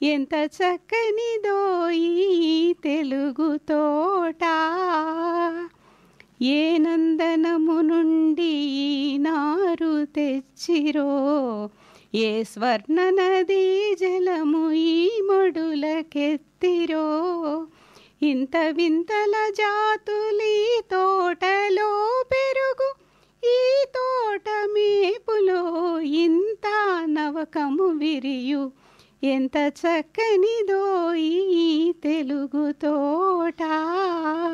ఎంత చక్కనిదో ఈ తెలుగు తోట ఏ నందనము నుండి ఈ నారు తెచ్చిరో ఏ స్వర్ణ నదీ జలము ఈ మొడులకెత్తిరో ఇంత వింతల జాతులి తోటలో పెరుగు ఈ తోట మేపులో ఇంత నవకము విరియు ఎంత చక్కనిదో ఈ తెలుగు తోట